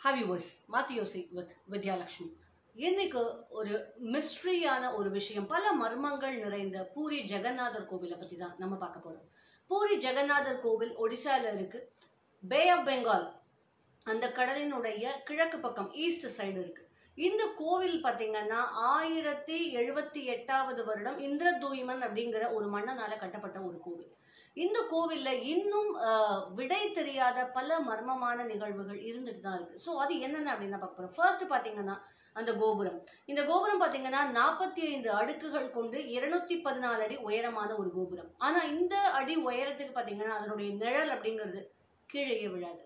have viewers மாத்தி யோசி with Vidyalakshmi இன்னைக்கு ஒரு மிஸ்ட்ரியான ஒரு விஷயம் பல மர்மங்கள் நிறைந்த பூரி ஜெகநாதர் கோவிலை பற்றி தான் நம்ம பார்க்க போகிறோம் பூரி ஜெகநாதர் கோவில் ஒடிசால இருக்கு பே ஆஃப் பெங்கால் அந்த கடலினுடைய கிழக்கு பக்கம் ஈஸ்ட் சைடு இருக்கு இந்த கோவில் பார்த்தீங்கன்னா ஆயிரத்தி எழுபத்தி எட்டாவது வருடம் இந்திரதூய்மன் அப்படிங்கிற ஒரு மன்னனால கட்டப்பட்ட ஒரு கோவில் இந்த கோவில்ல இன்னும் ஆஹ், விடை தெரியாத பல மர்மமான நிகழ்வுகள் இருந்துட்டு தான் இருக்கு ஸோ அது என்னென்ன அப்படின்னு பார்க்க போறோம் ஃபர்ஸ்ட் பார்த்தீங்கன்னா அந்த கோபுரம் இந்த கோபுரம் பார்த்தீங்கன்னா நாற்பத்தி ஐந்து அடுக்குகள் கொண்டு இருநூத்தி பதினாலு அடி உயரமான ஒரு கோபுரம் ஆனா இந்த அடி உயரத்துக்கு பார்த்தீங்கன்னா அதனுடைய நிழல் அப்படிங்கிறது கீழேயே விழாது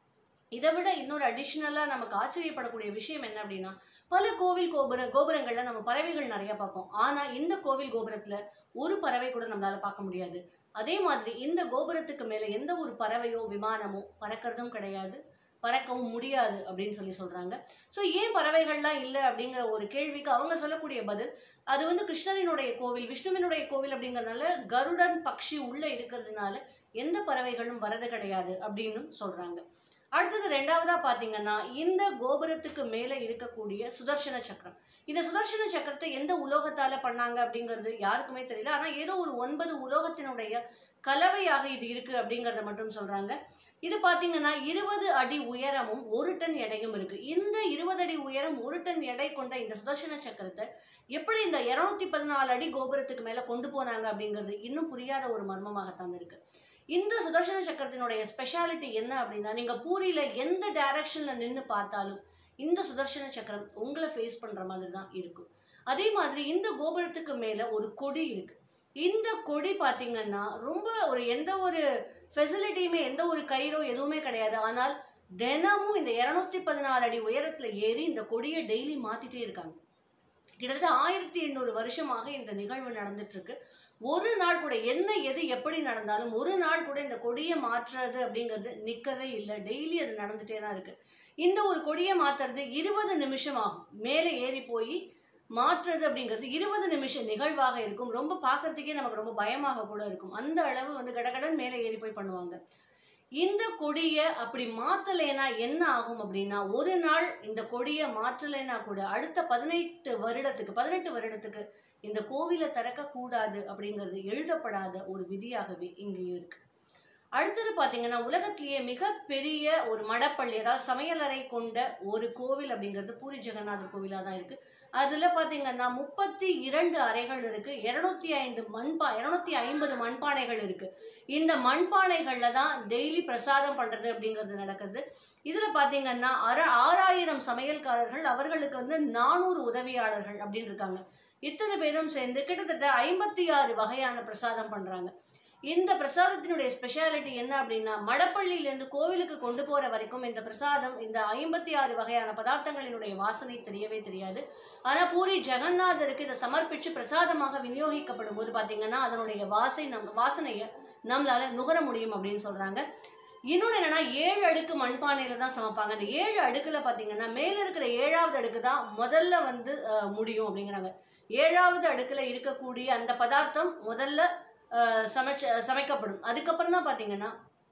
இதை விட இன்னொரு அடிஷ்னலாக நமக்கு ஆச்சரியப்படக்கூடிய விஷயம் என்ன அப்படின்னா பல கோவில் கோபுர கோபுரங்கள்ல நம்ம பறவைகள் நிறைய பார்ப்போம் ஆனா இந்த கோவில் கோபுரத்துல ஒரு பறவை கூட நம்மளால பார்க்க முடியாது அதே மாதிரி இந்த கோபுரத்துக்கு மேல எந்த ஒரு பறவையோ விமானமோ பறக்கிறதும் கிடையாது பறக்கவும் முடியாது அப்படின்னு சொல்லி சொல்றாங்க ஸோ ஏன் பறவைகள்லாம் இல்லை அப்படிங்கிற ஒரு கேள்விக்கு அவங்க சொல்லக்கூடிய பதில் அது வந்து கிருஷ்ணரினுடைய கோவில் விஷ்ணுவினுடைய கோவில் அப்படிங்கறதுனால கருடன் பக்ஷி உள்ள இருக்கிறதுனால எந்த பறவைகளும் வரது கிடையாது அப்படின்னு சொல்றாங்க அடுத்தது ரெண்டாவதா பாத்தீங்கன்னா இந்த கோபுரத்துக்கு மேல இருக்கக்கூடிய சுதர்சன சக்கரம் இந்த சுதர்சன சக்கரத்தை எந்த உலோகத்தால பண்ணாங்க அப்படிங்கிறது யாருக்குமே தெரியல ஆனா ஏதோ ஒரு ஒன்பது உலோகத்தினுடைய கலவையாக இது இருக்கு அப்படிங்கறத மட்டும் சொல்றாங்க இது பாத்தீங்கன்னா இருபது அடி உயரமும் ஒரு டன் எடையும் இருக்கு இந்த இருபது அடி உயரம் ஒரு டன் எடை கொண்ட இந்த சுதர்சன சக்கரத்தை எப்படி இந்த இருநூத்தி பதினாலு அடி கோபுரத்துக்கு மேல கொண்டு போனாங்க அப்படிங்கிறது இன்னும் புரியாத ஒரு மர்மமாகத்தான் இருக்கு இந்த சுதர்சன சக்கரத்தினுடைய ஸ்பெஷாலிட்டி என்ன அப்படின்னா நீங்க பூரியில எந்த டைரக்ஷன்ல நின்று பார்த்தாலும் இந்த சுதர்சன சக்கரம் உங்களை ஃபேஸ் பண்ற மாதிரி தான் இருக்கும் அதே மாதிரி இந்த கோபுரத்துக்கு மேல ஒரு கொடி இருக்கு இந்த கொடி பாத்தீங்கன்னா ரொம்ப ஒரு எந்த ஒரு ஃபெசிலிட்டியுமே எந்த ஒரு கயிறோ எதுவுமே கிடையாது ஆனால் தினமும் இந்த இருநூத்தி பதினாலு அடி உயரத்துல ஏறி இந்த கொடியை டெய்லி மாத்திட்டே இருக்காங்க கிட்டத்தட்ட ஆயிரத்தி எண்ணூறு வருஷமாக இந்த நிகழ்வு நடந்துட்டு இருக்கு ஒரு நாள் கூட என்ன எது எப்படி நடந்தாலும் ஒரு நாள் கூட இந்த கொடியை மாற்றுறது அப்படிங்கிறது நிக்கவே இல்லை டெய்லி அது நடந்துட்டே தான் இருக்கு இந்த ஒரு கொடியை மாத்துறது இருபது நிமிஷம் ஆகும் மேலே ஏறி போய் மாற்றுறது அப்படிங்கிறது இருபது நிமிஷம் நிகழ்வாக இருக்கும் ரொம்ப பார்க்கறதுக்கே நமக்கு ரொம்ப பயமாக கூட இருக்கும் அந்த அளவு வந்து கடகடன் மேலே ஏறி போய் பண்ணுவாங்க இந்த கொடியை அப்படி மாத்தலைனா என்ன ஆகும் அப்படின்னா ஒரு நாள் இந்த கொடியை மாற்றலைனா கூட அடுத்த பதினெட்டு வருடத்துக்கு பதினெட்டு வருடத்துக்கு இந்த கோவிலை திறக்க கூடாது அப்படிங்கிறது எழுதப்படாத ஒரு விதியாகவே இங்கே இருக்கு அடுத்தது பாத்தீங்கன்னா உலகத்திலேயே மிகப்பெரிய ஒரு மடப்பள்ளி அதாவது சமையலறை கொண்ட ஒரு கோவில் அப்படிங்கிறது பூரி ஜெகநாதர் கோவிலா தான் இருக்கு அதுல பாத்தீங்கன்னா முப்பத்தி இரண்டு அறைகள் இருக்கு இருநூத்தி ஐந்து மண்பா இருநூத்தி ஐம்பது மண்பானைகள் இருக்கு இந்த மண்பானைகள்ல தான் டெய்லி பிரசாதம் பண்றது அப்படிங்கிறது நடக்குது இதுல பாத்தீங்கன்னா அற ஆறாயிரம் சமையல்காரர்கள் அவர்களுக்கு வந்து நானூறு உதவியாளர்கள் அப்படின்னு இருக்காங்க இத்தனை பேரும் சேர்ந்து கிட்டத்தட்ட ஐம்பத்தி ஆறு வகையான பிரசாதம் பண்றாங்க இந்த பிரசாதத்தினுடைய ஸ்பெஷாலிட்டி என்ன அப்படின்னா மடப்பள்ளியிலேருந்து கோவிலுக்கு கொண்டு போற வரைக்கும் இந்த பிரசாதம் இந்த ஐம்பத்தி ஆறு வகையான பதார்த்தங்களினுடைய வாசனை தெரியவே தெரியாது ஆனா பூரி ஜெகநாதருக்கு இதை சமர்ப்பிச்சு பிரசாதமாக விநியோகிக்கப்படும் போது பாத்தீங்கன்னா அதனுடைய வாசை நம் வாசனையை நம்மளால நுகர முடியும் அப்படின்னு சொல்றாங்க இன்னொன்று என்னன்னா ஏழு அடுக்கு மண்பானையில தான் சமைப்பாங்க அந்த ஏழு அடுக்குல பாத்தீங்கன்னா மேல இருக்கிற ஏழாவது அடுக்கு தான் முதல்ல வந்து அஹ், முடியும் அப்படிங்கிறாங்க ஏழாவது அடுக்குல இருக்கக்கூடிய அந்த பதார்த்தம் முதல்ல அஹ், சமைச்ச சமைக்கப்படும் அதுக்கப்புறம் தான் பாத்தீங்கன்னா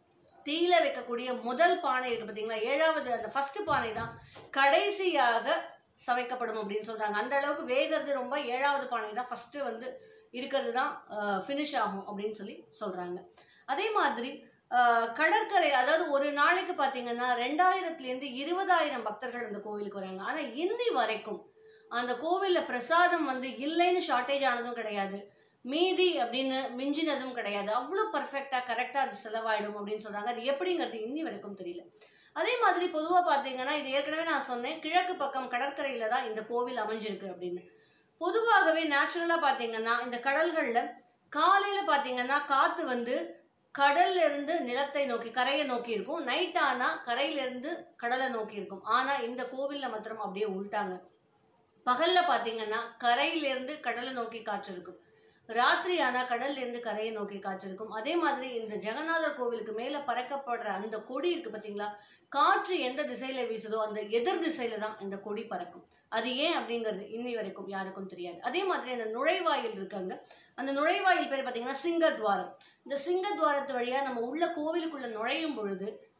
தீயில வைக்கக்கூடிய முதல் பானை இருக்கு பாத்தீங்களா ஏழாவது அந்த ஃபர்ஸ்ட் பானை தான் கடைசியாக சமைக்கப்படும் அப்படின்னு சொல்றாங்க அந்த அளவுக்கு வேகிறது ரொம்ப ஏழாவது பானை தான் ஃபர்ஸ்ட் வந்து இருக்கிறது தான் ஃபினிஷ் ஆகும் அப்படின்னு சொல்லி சொல்றாங்க அதே மாதிரி அஹ், கடற்கரை அதாவது ஒரு நாளைக்கு பார்த்தீங்கன்னா ரெண்டாயிரத்துலேருந்து இருபதாயிரம் பக்தர்கள் அந்த கோவிலுக்கு வராங்க ஆனால் இன்னி வரைக்கும் அந்த கோவிலில் பிரசாதம் வந்து இல்லைன்னு ஷார்ட்டேஜ் ஆனதும் கிடையாது மீதி அப்படின்னு மிஞ்சினதும் கிடையாது அவ்வளோ பர்ஃபெக்டாக கரெக்டாக அது செலவாயிடும் அப்படின்னு சொல்கிறாங்க அது எப்படிங்கிறது இன்னி வரைக்கும் தெரியல அதே மாதிரி பொதுவாக பார்த்தீங்கன்னா இது ஏற்கனவே நான் சொன்னேன் கிழக்கு பக்கம் கடற்கரையில் தான் இந்த கோவில் அமைஞ்சிருக்கு அப்படின்னு பொதுவாகவே நேச்சுரலாக பார்த்தீங்கன்னா இந்த கடல்களில் காலையில் பார்த்தீங்கன்னா காற்று வந்து கடல்ல இருந்து நிலத்தை நோக்கி கரையை நோக்கி இருக்கும் நைட் ஆனா கரையில இருந்து கடலை நோக்கி இருக்கும் ஆனா இந்த கோவில்ல மாத்திரம் அப்படியே உள்ட்டாங்க பகல்ல பாத்தீங்கன்னா கரையில இருந்து கடலை நோக்கி காற்று இருக்கும் ராத்திரி ஆனா கடல்ல இருந்து கரையை நோக்கி காற்று இருக்கும் அதே மாதிரி இந்த ஜெகநாதர் கோவிலுக்கு மேல பறக்கப்படுற அந்த கொடி இருக்கு பாத்தீங்களா காற்று எந்த திசையில வீசுதோ அந்த எதிர் திசையில தான் இந்த கொடி பறக்கும் அது ஏன் அப்படிங்கிறது இன்னி வரைக்கும் யாருக்கும் தெரியாது அதே மாதிரி அந்த நுழைவாயில் இருக்காங்க அந்த நுழைவாயில் பேர் பார்த்தீங்கன்னா சிங்கத்வாரம் இந்த சிங்கத்வாரத்து வழியா நம்ம உள்ள கோவிலுக்குள்ள நுழையும் பொழுது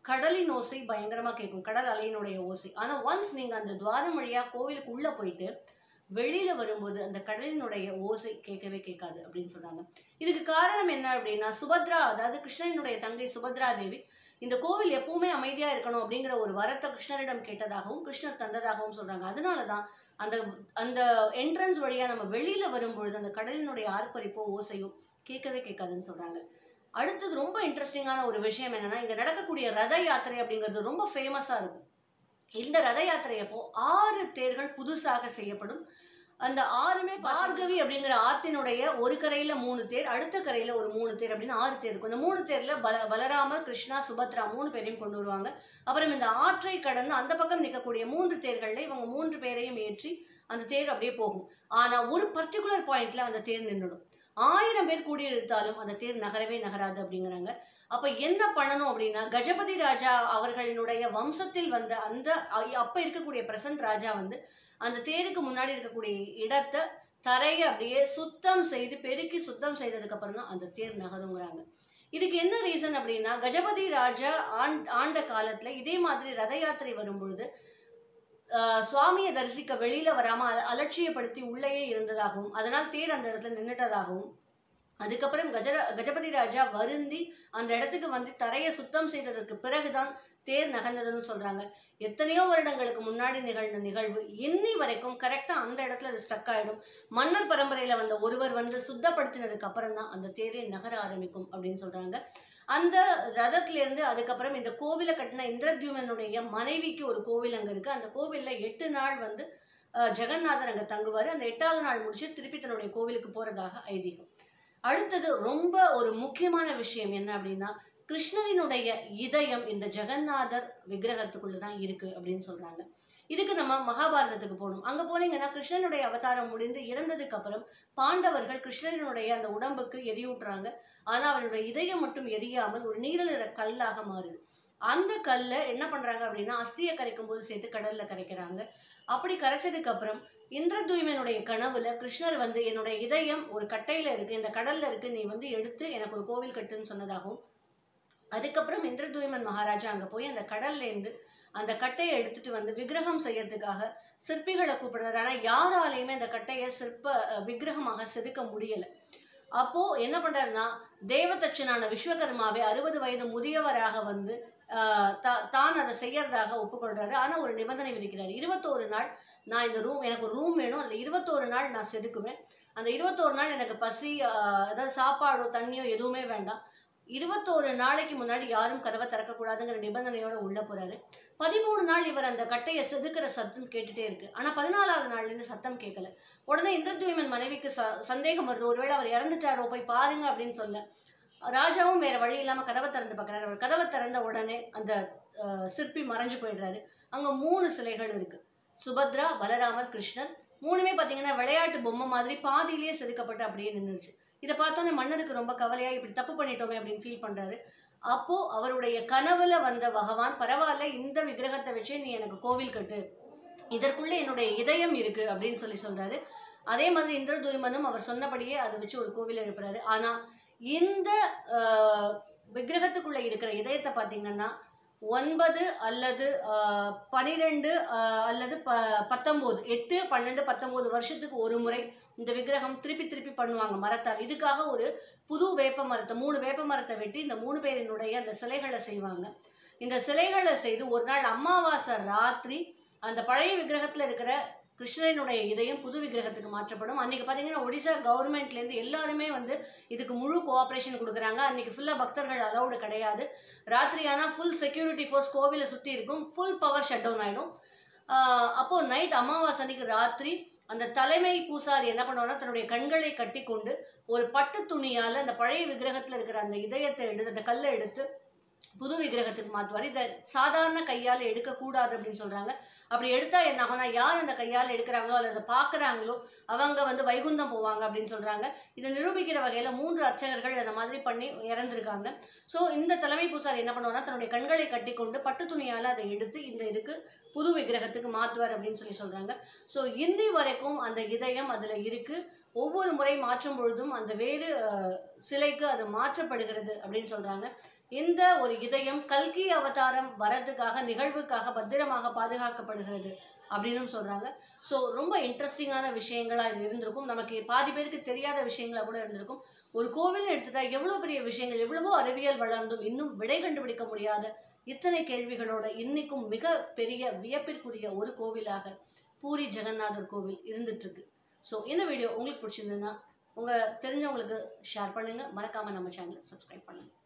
கடலின் ஓசை பயங்கரமா கேட்கும் கடல் அலையினுடைய ஓசை ஆனா ஒன்ஸ் நீங்க அந்த துவாரம் வழியா கோவிலுக்கு உள்ள போயிட்டு வெளியில வரும்போது அந்த கடலினுடைய ஓசை கேட்கவே கேட்காது அப்படின்னு சொல்றாங்க இதுக்கு காரணம் என்ன அப்படின்னா சுபத்ரா அதாவது கிருஷ்ணனுடைய தங்கை சுபத்ரா தேவி இந்த கோவில் எப்பவுமே அமைதியா இருக்கணும் அப்படிங்கிற ஒரு வரத்தை கிருஷ்ணரிடம் கேட்டதாகவும் கிருஷ்ணர் தந்ததாகவும் சொல்றாங்க அதனாலதான் அந்த அந்த என்ட்ரன்ஸ் வழியா நம்ம வெளியில வரும்பொழுது அந்த கடலினுடைய ஆர்ப்பரிப்போ ஓசையோ கேட்கவே கேட்காதுன்னு சொல்றாங்க அடுத்தது ரொம்ப இன்ட்ரெஸ்டிங்கான ஒரு விஷயம் என்னன்னா இங்க நடக்கக்கூடிய ரத யாத்திரை அப்படிங்கிறது ரொம்ப ஃபேமஸா இருக்கும் இந்த ரத யாத்திரை அப்போ ஆறு தேர்கள் புதுசாக செய்யப்படும் அந்த ஆறுமே பார்கவி அப்படிங்கிற ஆத்தினுடைய ஒரு கரையில மூணு தேர் அடுத்த கரையில ஒரு மூணு தேர் அப்படின்னு ஆறு தேர் இருக்கும் இந்த மூணு தேர்ல பல பலராமர் கிருஷ்ணா சுபத்ரா மூணு பேரையும் கொண்டு வருவாங்க அப்புறம் இந்த ஆற்றை கடந்து அந்த பக்கம் நிற்கக்கூடிய மூன்று தேர்கள்ல இவங்க மூன்று பேரையும் ஏற்றி அந்த தேர் அப்படியே போகும் ஆனா ஒரு பர்டிகுலர் பாயிண்ட்ல அந்த தேர் நின்றுடும் ஆயிரம் பேர் கூடியிருந்தாலும் அந்த தேர் நகரவே நகராது அப்படிங்கிறாங்க அப்ப என்ன பண்ணணும் அப்படின்னா கஜபதி ராஜா அவர்களினுடைய வம்சத்தில் வந்த அந்த அ- அப்ப இருக்கக்கூடிய பிரசன்ட் ராஜா வந்து அந்த தேருக்கு முன்னாடி இருக்கக்கூடிய இடத்தை தரையை அப்படியே சுத்தம் செய்து பெருக்கி சுத்தம் செய்ததுக்கு அப்புறம் தான் அந்த தேர் நகருங்கிறாங்க இதுக்கு என்ன ரீசன் அப்படின்னா கஜபதி ராஜா ஆண் ஆண்ட காலத்துல இதே மாதிரி ரத யாத்திரை வரும்பொழுது ஆஹ், சுவாமியை தரிசிக்க வெளியில வராம அல- அலட்சியப்படுத்தி உள்ளேயே இருந்ததாகவும் அதனால் தேர் அந்த இடத்துல நின்னுட்டதாகவும் அதுக்கப்புறம் கஜர கஜபதி ராஜா வருந்தி அந்த இடத்துக்கு வந்து தரையை சுத்தம் செய்ததற்கு பிறகுதான் தேர் நகர்ந்ததுன்னு சொல்றாங்க எத்தனையோ வருடங்களுக்கு முன்னாடி நிகழ்ந்த நிகழ்வு இன்னி வரைக்கும் கரெக்டா அந்த இடத்துல அது ஸ்டக் ஆயிடும் மன்னர் பரம்பரையில வந்த ஒருவர் வந்து சுத்தப்படுத்தினதுக்கு அப்புறம் தான் அந்த தேரே நகர ஆரம்பிக்கும் அப்படின்னு சொல்றாங்க அந்த ரதத்துல இருந்து அதுக்கப்புறம் இந்த கோவிலை கட்டின இந்திரத்யுமனுடைய மனைவிக்கு ஒரு கோவில் அங்க இருக்கு அந்த கோவில்ல எட்டு நாள் வந்து அஹ், ஜெகநாதர் அங்க தங்குவாரு அந்த எட்டாவது நாள் முடிச்சு திருப்பி தன்னுடைய கோவிலுக்கு போறதாக ஐதீகம் அடுத்தது ரொம்ப ஒரு முக்கியமான விஷயம் என்ன அப்படின்னா கிருஷ்ணரினுடைய இதயம் இந்த ஜெகநாதர் விக்கிரகத்துக்குள்ள தான் இருக்கு அப்படின்னு சொல்றாங்க இதுக்கு நம்ம மகாபாரதத்துக்கு போகணும் அங்க போனீங்கன்னா கிருஷ்ணனுடைய அவதாரம் முடிந்து இறந்ததுக்கு அப்புறம் பாண்டவர்கள் கிருஷ்ணனுடைய அந்த உடம்புக்கு எரியூட்டுறாங்க ஆனா அவருடைய இதயம் மட்டும் எரியாமல் ஒரு நீல நிற கல்லாக மாறுது அந்த கல்லை என்ன பண்றாங்க அப்படின்னா அஸ்தியை கரைக்கும் போது சேர்த்து கடல்ல கரைக்கிறாங்க அப்படி கரைச்சதுக்கு அப்புறம் இந்திரதூய்மனுடைய கனவுல கிருஷ்ணர் வந்து என்னுடைய இதயம் ஒரு கட்டையில இருக்கு இந்த கடல்ல இருக்கு நீ வந்து எடுத்து எனக்கு ஒரு கோவில் கட்டுன்னு சொன்னதாகவும் அதுக்கப்புறம் இந்திரதூய்மன் மகாராஜா அங்க போய் அந்த கடல்ல இருந்து அந்த கட்டையை எடுத்துட்டு வந்து விக்கிரகம் செய்யறதுக்காக சிற்பிகளை கூப்பிடுறாரு ஆனா யாராலையுமே அந்த கட்டையை சிற்ப அஹ், விக்கிரகமாக செதுக்க முடியல அப்போ என்ன பண்றாருன்னா தேவதச்சனான விஸ்வகர்மாவே அறுபது வயது முதியவராக வந்து ஆஹ், தா- தான் அதை செய்யறதாக ஒப்புக்கொள்றாரு ஆனா ஒரு நிபந்தனை விதிக்கிறாரு இருபத்தோரு நாள் நான் இந்த ரூம் எனக்கு ஒரு ரூம் வேணும் அதுல இருபத்தோரு நாள் நான் செதுக்குவேன் அந்த இருபத்தோரு நாள் எனக்கு பசி ஆஹ், அதாவது சாப்பாடோ தண்ணியோ எதுவுமே வேண்டாம் இருபத்தோரு நாளைக்கு முன்னாடி யாரும் கதவை திறக்கக்கூடாதுங்கிற நிபந்தனையோட உள்ள போறாரு பதிமூணு நாள் இவர் அந்த கட்டையை செதுக்கிற சத்தம் கேட்டுட்டே இருக்கு ஆனா பதினாலாவது நாள்ல இருந்து சத்தம் கேட்கல உடனே இந்திரத்யுமன் மனைவிக்கு ச சந்தேகம் வருது ஒருவேளை அவர் இறந்துட்டாரோ போய் பாருங்க அப்படின்னு சொல்ல ராஜாவும் வேற வழி இல்லாம கதவை திறந்து பார்க்கறாரு அவர் கதவை திறந்த உடனே அந்த அஹ், சிற்பி மறைஞ்சு போயிடுறாரு அங்க மூணு சிலைகள் இருக்கு சுபத்ரா பலராமர் கிருஷ்ணர் மூணுமே பாத்தீங்கன்னா விளையாட்டு பொம்மை மாதிரி பாதியிலேயே செதுக்கப்பட்டு அப்படியே நின்றுச்சு இதை பார்த்தோன்னே மன்னருக்கு ரொம்ப கவலையா இப்படி தப்பு பண்ணிட்டோமே அப்படின்னு ஃபீல் பண்றாரு அப்போ அவருடைய கனவுல வந்த பகவான் பரவாயில்ல இந்த விக்கிரகத்தை வச்சே நீ எனக்கு கோவில் கட்டு இதற்குள்ள என்னுடைய இதயம் இருக்கு அப்படின்னு சொல்லி சொல்றாரு அதே மாதிரி இந்திரதூய்மனும் அவர் சொன்னபடியே அதை வச்சு ஒரு கோவில் எழுப்புறாரு ஆனா இந்த ஆஹ், விக்கிரகத்துக்குள்ள இருக்கிற இதயத்தை பார்த்தீங்கன்னா ஒன்பது அல்லது ஆஹ், பனிரெண்டு ஆஹ், அல்லது ப பத்தொம்போது எட்டு பன்னெண்டு பத்தொம்போது வருஷத்துக்கு ஒரு முறை இந்த விக்கிரகம் திருப்பி திருப்பி பண்ணுவாங்க மரத்தால் இதுக்காக ஒரு புது வேப்ப மரத்தை மூணு வேப்ப மரத்தை வெட்டி இந்த மூணு பேரினுடைய அந்த சிலைகளை செய்வாங்க இந்த சிலைகளை செய்து ஒரு நாள் அமாவாசை ராத்திரி அந்த பழைய விக்கிரகத்துல இருக்கிற கிருஷ்ணனுடைய இதயம் புது விக்கிரகத்துக்கு மாற்றப்படும் அன்னைக்கு பார்த்தீங்கன்னா ஒடிசா கவர்மெண்ட்லேருந்து எல்லாருமே வந்து இதுக்கு முழு கோஆப்ரேஷன் கொடுக்குறாங்க அன்னைக்கு ஃபுல்லாக பக்தர்கள் அலௌடு கிடையாது ராத்திரி ஆனால் ஃபுல் செக்யூரிட்டி ஃபோர்ஸ் கோவிலை சுற்றி இருக்கும் ஃபுல் பவர் ஷட் டவுன் ஆகிடும் அப்போ நைட் அமாவாசை அன்னைக்கு ராத்திரி அந்த தலைமை பூசாரி என்ன பண்ணுவாங்கன்னா தன்னுடைய கண்களை கட்டி கொண்டு ஒரு பட்டு துணியால அந்த பழைய விக்கிரகத்துல இருக்கிற அந்த இதயத்தை எடுத்து அந்த கல்லை எடுத்து புது விக்கிரகத்துக்கு மாற்றுவார் இதை சாதாரண கையால் எடுக்கக்கூடாது அப்படின்னு சொல்றாங்க அப்படி எடுத்தா என்ன ஆகும்னா யார் அந்த கையால் எடுக்கிறாங்களோ அல்லது பார்க்குறாங்களோ அவங்க வந்து வைகுந்தம் போவாங்க அப்படின்னு சொல்றாங்க இதை நிரூபிக்கிற வகையில மூன்று அர்ச்சகர்கள் அந்த மாதிரி பண்ணி இறந்திருக்காங்க ஸோ இந்த தலைமை பூசாரி என்ன பண்ணுவார்னா தன்னுடைய கண்களை கட்டிக்கொண்டு பட்டு துணியால் அதை எடுத்து இந்த இதுக்கு புது விக்கிரகத்துக்கு மாற்றுவார் அப்படின்னு சொல்லி சொல்றாங்க ஸோ இன்னி வரைக்கும் அந்த இதயம் அதுல இருக்கு ஒவ்வொரு முறை மாற்றும் பொழுதும் அந்த வேறு அஹ், சிலைக்கு அது மாற்றப்படுகிறது அப்படின்னு சொல்றாங்க இந்த ஒரு இதயம் கல்கி அவதாரம் வரதுக்காக நிகழ்வுக்காக பத்திரமாக பாதுகாக்கப்படுகிறது அப்படின்னு சொல்றாங்க ஸோ ரொம்ப இன்ட்ரெஸ்டிங்கான விஷயங்களா இது இருந்திருக்கும் நமக்கு பாதி பேருக்கு தெரியாத விஷயங்களா கூட இருந்திருக்கும் ஒரு கோவில் எடுத்துட்டா எவ்வளோ பெரிய விஷயங்கள் எவ்வளவோ அறிவியல் வளர்ந்தும் இன்னும் விடை கண்டுபிடிக்க முடியாத இத்தனை கேள்விகளோட இன்னைக்கும் மிக பெரிய வியப்பிற்குரிய ஒரு கோவிலாக பூரி ஜெகநாதர் கோவில் இருந்துட்டு இருக்கு ஸோ இந்த வீடியோ உங்களுக்கு பிடிச்சிருந்ததுன்னா உங்க தெரிஞ்சவங்களுக்கு ஷேர் பண்ணுங்க மறக்காம நம்ம சேனலை சப்ஸ்கிரைப் பண்ணுங்க